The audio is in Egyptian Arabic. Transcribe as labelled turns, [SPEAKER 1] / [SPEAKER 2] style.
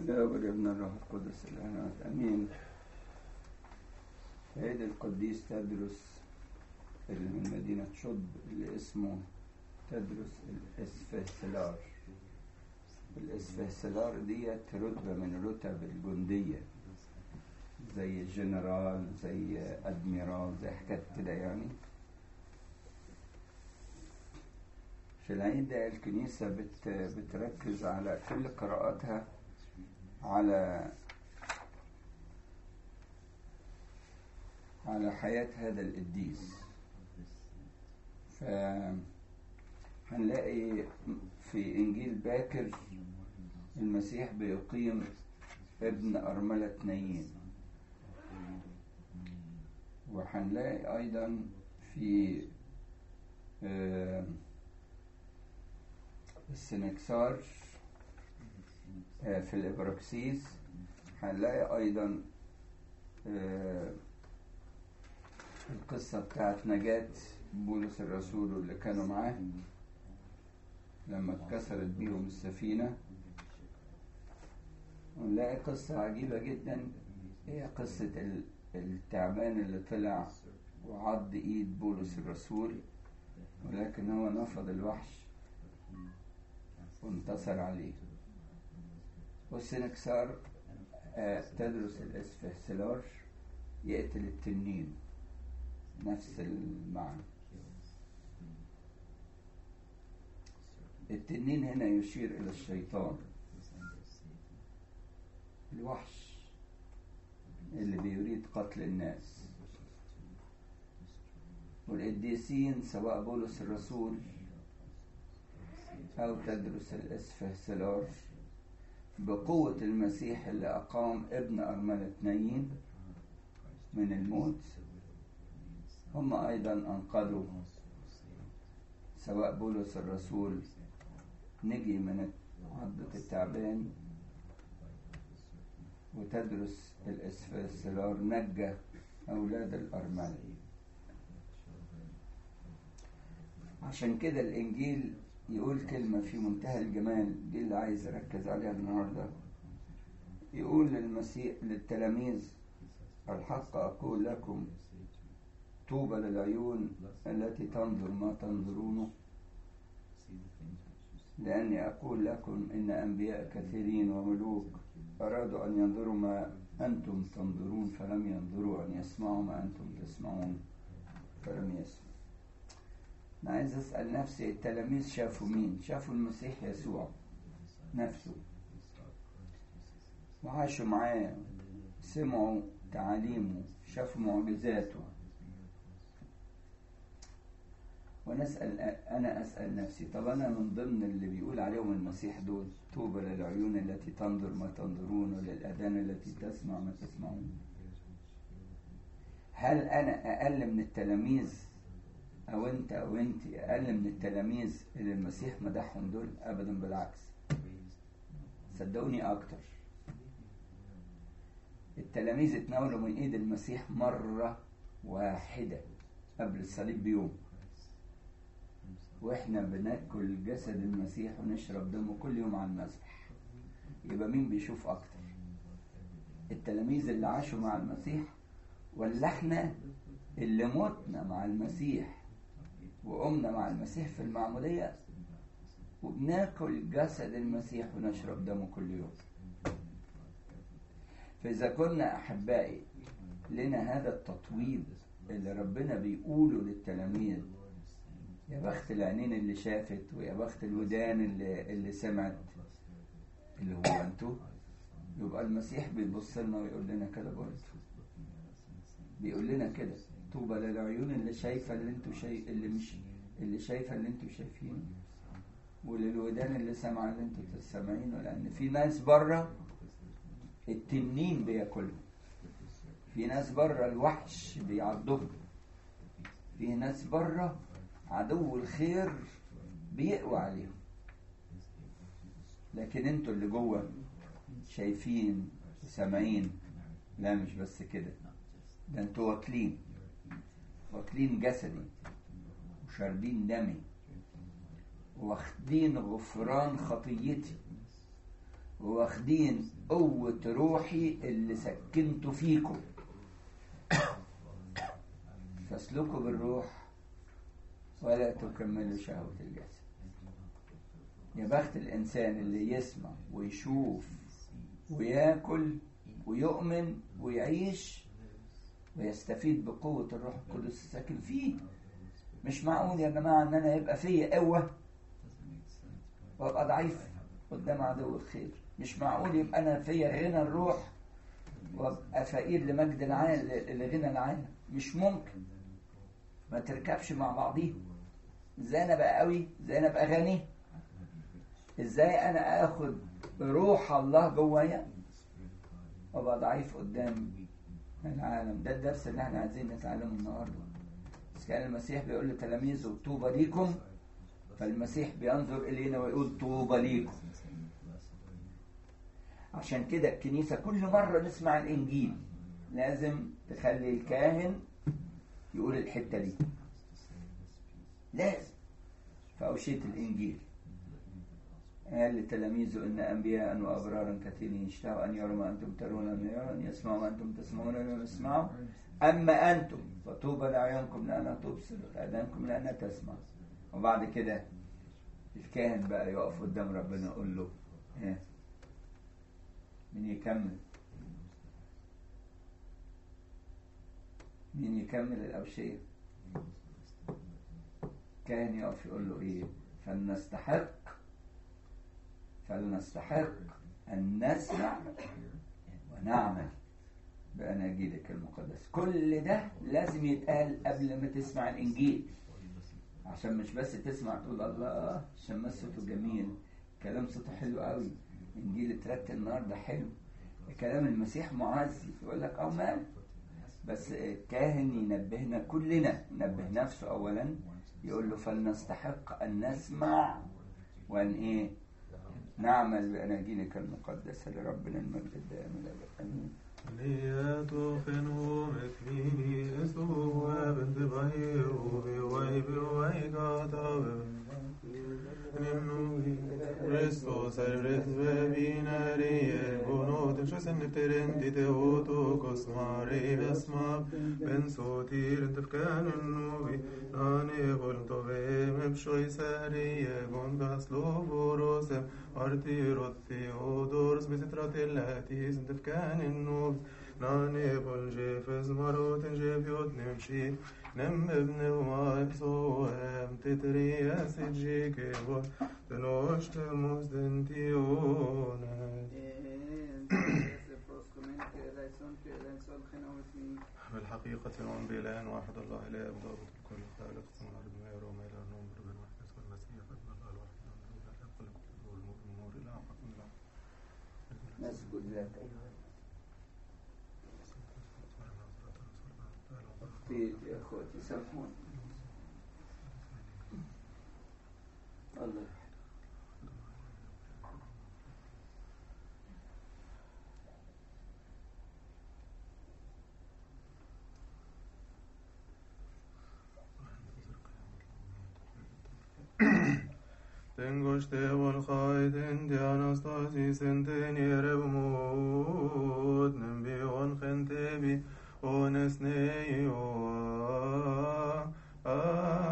[SPEAKER 1] الله والابن الروح القدس الآن أمين عيد القديس تدرس اللي من مدينة شب اللي اسمه تدرس الاسفهسلار الاسفهسلار ديت رتبة من الرتب الجندية زي جنرال زي ادميرال زي حاجات كده يعني في العيد ده الكنيسة بت بتركز على كل قراءاتها على على حياة هذا القديس فهنلاقي في إنجيل باكر المسيح بيقيم ابن أرملة نايين وهنلاقي أيضا في السنكسار في الإبراكسيس هنلاقي أيضا القصة بتاعت نجاة بولس الرسول واللي كانوا معاه لما اتكسرت بيهم السفينة ونلاقي قصة عجيبة جدا هي قصة التعبان اللي طلع وعض ايد بولس الرسول ولكن هو نفض الوحش وانتصر عليه والسنكسار تدرس الاسفهسلار يقتل التنين نفس المعنى التنين هنا يشير إلى الشيطان الوحش اللي بيريد قتل الناس والقديسين سواء بولس الرسول أو تدرس الاسفهسلار بقوة المسيح اللي أقام ابن أرملة نايين من الموت هم أيضا أنقذوا سواء بولس الرسول نجي من عضة التعبان وتدرس الاسفسرار نجى أولاد الأرمل عشان كده الإنجيل يقول كلمة في منتهى الجمال دي اللي عايز أركز عليها النهاردة يقول للمسيح للتلاميذ الحق أقول لكم طوبى للعيون التي تنظر ما تنظرونه لأني أقول لكم إن أنبياء كثيرين وملوك أرادوا أن ينظروا ما أنتم تنظرون فلم ينظروا أن يسمعوا ما أنتم تسمعون فلم يسمعوا أنا عايز أسأل نفسي التلاميذ شافوا مين؟ شافوا المسيح يسوع نفسه وعاشوا معاه سمعوا تعاليمه شافوا معجزاته ونسأل أنا أسأل نفسي طب أنا من ضمن اللي بيقول عليهم المسيح دول طوبى للعيون التي تنظر ما تنظرون وللأذان التي تسمع ما تسمعون هل أنا أقل من التلاميذ أو أنت أو أنت أقل من التلاميذ اللي المسيح مدحهم دول أبدا بالعكس صدقوني أكتر التلاميذ اتناولوا من إيد المسيح مرة واحدة قبل الصليب بيوم واحنا بناكل جسد المسيح ونشرب دمه كل يوم على المسبح يبقى مين بيشوف اكتر التلاميذ اللي عاشوا مع المسيح ولا احنا اللي متنا مع المسيح وقمنا مع المسيح في المعمودية وبناكل جسد المسيح ونشرب دمه كل يوم فإذا كنا أحبائي لنا هذا التطويب اللي ربنا بيقوله للتلاميذ يا بخت العينين اللي شافت ويا بخت الودان اللي, اللي سمعت اللي هو انتوا يبقى المسيح بيبص لنا ويقول لنا كده برضه بيقول لنا كده طوبى للعيون اللي شايفه اللي انتوا شايف اللي مش اللي شايفه اللي انتوا شايفينه وللودان اللي سامعه اللي انتوا سامعينه لان في ناس بره التنين بياكلهم في ناس بره الوحش بيعضهم في ناس بره عدو الخير بيقوى عليهم لكن انتوا اللي جوه شايفين وسامعين لا مش بس كده ده انتوا واكلين واكلين جسدي وشاربين دمي واخدين غفران خطيتي واخدين قوة روحي اللي سكنته فيكم فاسلكوا بالروح ولا تكملوا شهوة الجسد يا بخت الإنسان اللي يسمع ويشوف وياكل ويؤمن ويعيش ويستفيد بقوة الروح القدس الساكن فيه مش معقول يا جماعة إن أنا يبقى فيا قوة وأبقى ضعيف قدام عدو الخير مش معقول يبقى أنا فيا غنى الروح وأبقى فقير لمجد العالم لغنى العالم مش ممكن ما تركبش مع بعضيهم ازاي انا بقى قوي ازاي انا بقى غني ازاي انا اخد روح الله جوايا وابقى ضعيف قدام العالم ده الدرس اللي احنا عايزين نتعلمه النهارده بس كان المسيح بيقول لتلاميذه طوبى ليكم فالمسيح بينظر الينا ويقول طوبى ليكم عشان كده الكنيسة كل مرة نسمع الإنجيل لازم تخلي الكاهن يقول الحتة دي لازم في أوشية الإنجيل قال لتلاميذه إن أنبياء وأبرارا كثيرين يشتهوا أن يروا ما أنتم ترون ما يرون أن يسمعوا ما أنتم تسمعون ما يسمعوا أما أنتم فطوبى لأعينكم لأنها تبصر لآذانكم لأنها تسمع وبعد كده الكاهن بقى يقف قدام ربنا يقول له ها مين يكمل مين يكمل الأوشية كان يقف يقول له إيه فلنستحق فلنستحق أن نسمع ونعمل بأناجيلك المقدسة كل ده لازم يتقال قبل ما تسمع الإنجيل عشان مش بس تسمع تقول الله شمس صوته جميل كلام صوته حلو قوي إنجيل اترتب النهارده حلو كلام المسيح معزي يقول لك اه مال بس الكاهن ينبهنا كلنا ينبه نفسه اولا يقول له فلنستحق ان نسمع وان ايه نعمل باناجيلك المقدسه لربنا المجد الدائم الابد امين
[SPEAKER 2] ليتوخنوا مثلي اسوا بنت بهيرو بواي بواي قاطع Kristus er vinari bonot shusen terenti te oto kosmare asma ben sotir tefkan nuvi ane hol tove mebshoy sari gon baslo borosem arti rotti odors bisitrat elatis tefkan nuvi nane hol jefes marot jefiot nemshi nem ابن ومصوهم تترياس الجيكيبو تنوشت مزدنتيونا بالحقيقة نؤمن بإله واحد الله لا يبدأ الكل خالق ثم الأرض ما يرى وما لا نؤمن بالواحد يسوع المسيح ابن الله الواحد من لا يقل الأمور إلى حكم الله
[SPEAKER 1] نسجد لك أيها في يا اخوتي سامحوني الله
[SPEAKER 2] Tengo este volkhayden de anastasis enteniere bumut nembi on gentebi ones neio